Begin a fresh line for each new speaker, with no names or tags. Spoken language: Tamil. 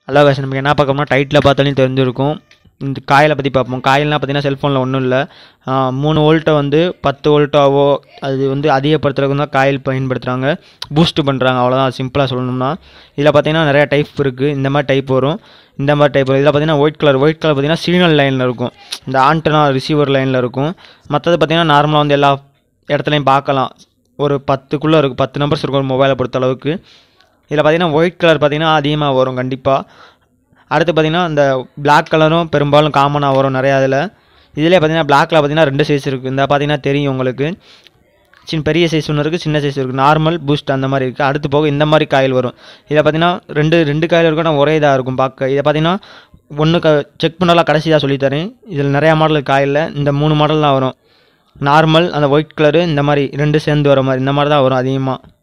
ஹலோ guys நமக்கு என்ன பார்க்கணும்னா டைட்டில் பார்த்தாலும் தெரிஞ்சிருக்கும் இந்த காயிலை பற்றி பார்ப்போம் காயில்னால் பார்த்தீங்கன்னா செல்ஃபோனில் ஒன்றும் இல்லை மூணு வோல்ட்டை வந்து பத்து வோல்ட்டாவோ அது வந்து அதிகப்படுத்துறதுக்கு தான் காயில் பயன்படுத்துகிறாங்க பூஸ்ட் பண்ணுறாங்க அவ்வளோதான் சிம்பிளாக சொல்லணும்னா இதில் பார்த்தீங்கன்னா நிறைய டைப் இருக்குது இந்த மாதிரி டைப் வரும் இந்த மாதிரி டைப் வரும் இதில் பார்த்தீங்கன்னா ஒயிட் கலர் ஒயிட் கலர் பார்த்தீங்கன்னா சிக்னல் லைனில் இருக்கும் இந்த ஆண்டனா ரிசீவர் லைனில் இருக்கும் மற்றது பார்த்தீங்கன்னா நார்மலாக வந்து எல்லா இடத்துலையும் பார்க்கலாம் ஒரு பத்துக்குள்ளே இருக்கும் பத்து நம்பர்ஸ் இருக்கும் மொபைலை பொறுத்த அளவுக்கு இதில் பார்த்தீங்கன்னா ஒயிட் கலர் பார்த்தீங்கன்னா அதிகமாக வரும் கண்டிப்பாக அடுத்து பார்த்தீங்கன்னா இந்த Black கலரும் பெரும்பாலும் காமனாக வரும் நிறையா இதில் இதிலே பார்த்தீங்கன்னா பிளாக்ல பார்த்தீங்கன்னா ரெண்டு சைஸ் இருக்குது இந்த பார்த்தீங்கன்னா தெரியும் உங்களுக்கு சின்ன பெரிய சைஸ் ஒன்று இருக்குது சின்ன சைஸ் இருக்குது நார்மல் பூஸ்ட் அந்த மாதிரி இருக்குது அடுத்து போக இந்த மாதிரி காயில் வரும் இதில் பார்த்தீங்கன்னா ரெண்டு ரெண்டு காயில் இருக்கும் ஆனால் ஒரே இதாக இருக்கும் பார்க்க இதை பார்த்தீங்கன்னா ஒன்று க செக் பண்ணலாம் கடைசியாக சொல்லித்தரேன் இதில் நிறையா மாடல் காயில் இந்த மூணு மாடல் தான் வரும் நார்மல் அந்த ஒயிட் கலரு இந்த மாதிரி ரெண்டு சேர்ந்து வர மாதிரி இந்த மாதிரி தான் வரும் அதிகமாக